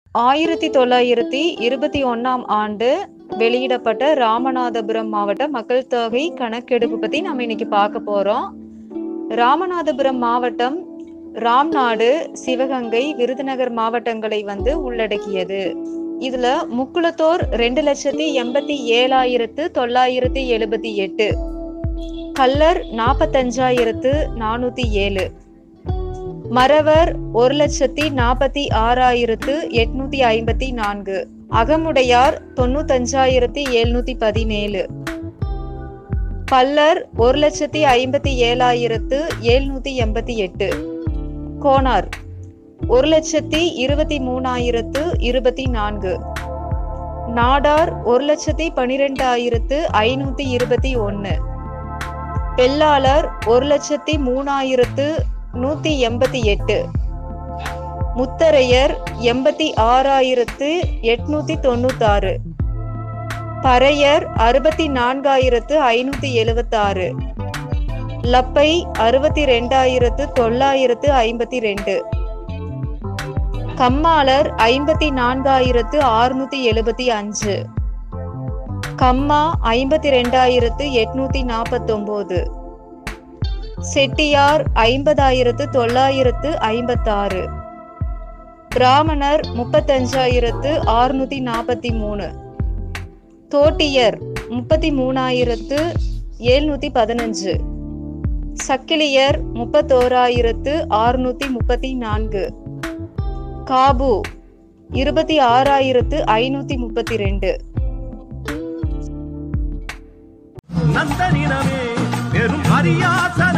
ஆயிரத்தி தொள்ளாயிரத்தி இருபத்தி ஒண்ணாம் ஆண்டு வெளியிடப்பட்ட ராமநாதபுரம் மாவட்ட மக்கள் தொகை கணக்கெடுப்பு பத்தி நம்ம இன்னைக்கு பார்க்க போறோம் ராமநாதபுரம் மாவட்டம் ராம்நாடு சிவகங்கை விருதுநகர் மாவட்டங்களை வந்து உள்ளடக்கியது இதுல முக்குளத்தோர் ரெண்டு லட்சத்தி எண்பத்தி ஏழாயிரத்து தொள்ளாயிரத்தி எழுபத்தி எட்டு கல்லர் நாற்பத்தஞ்சாயிரத்து நானூத்தி ஏழு மறவர் ஒரு லட்சத்தி நாற்பத்தி ஆறாயிரத்து எட்நூத்தி ஐம்பத்தி நான்கு அகமுடையார் தொண்ணூத்தஞ்சாயிரத்தி எழுநூத்தி பதினேழு பல்லர் ஒரு லட்சத்தி ஐம்பத்தி ஏழாயிரத்து எழுநூத்தி எண்பத்தி எட்டு கோனார் ஒரு லட்சத்தி இருபத்தி மூணாயிரத்து இருபத்தி நான்கு நாடார் ஒரு லட்சத்தி பனிரெண்டாயிரத்து ஐநூத்தி இருபத்தி ஒன்னு பெல்லாளர் ஒரு லட்சத்தி மூணாயிரத்து நூத்தி எண்பத்தி எட்டு முத்தரையர் எண்பத்தி ஆறாயிரத்து எட்நூத்தி தொண்ணூத்தாறு பறையர் அறுபத்தி நான்காயிரத்து ஐநூத்தி எழுவத்தாறு லப்பை அறுபத்தி ரெண்டாயிரத்து தொள்ளாயிரத்து ஐம்பத்தி ரெண்டு கம்மாளர் ஐம்பத்தி நான்காயிரத்து ஆறுநூத்தி எழுபத்தி அஞ்சு கம்மா ஐம்பத்தி ரெண்டாயிரத்து எட்நூத்தி நாற்பத்தி ஒன்பது செட்டியார் ஐம்பதாயிரத்து தொள்ளாயிரத்து ஐம்பத்தாறு பிராமணர் முப்பத்தஞ்சாயிரத்து ஆறுநூத்தி நாற்பத்தி மூணு தோட்டியர் முப்பத்தி மூணாயிரத்து எழுநூத்தி பதினஞ்சு சக்கிலியர் முப்பத்தோராயிரத்து ஆறுநூத்தி முப்பத்தி நான்கு காபு இருபத்தி ஆறாயிரத்து ஐநூத்தி முப்பத்தி ரெண்டு நந்தனிடமே பெரும் அரியாச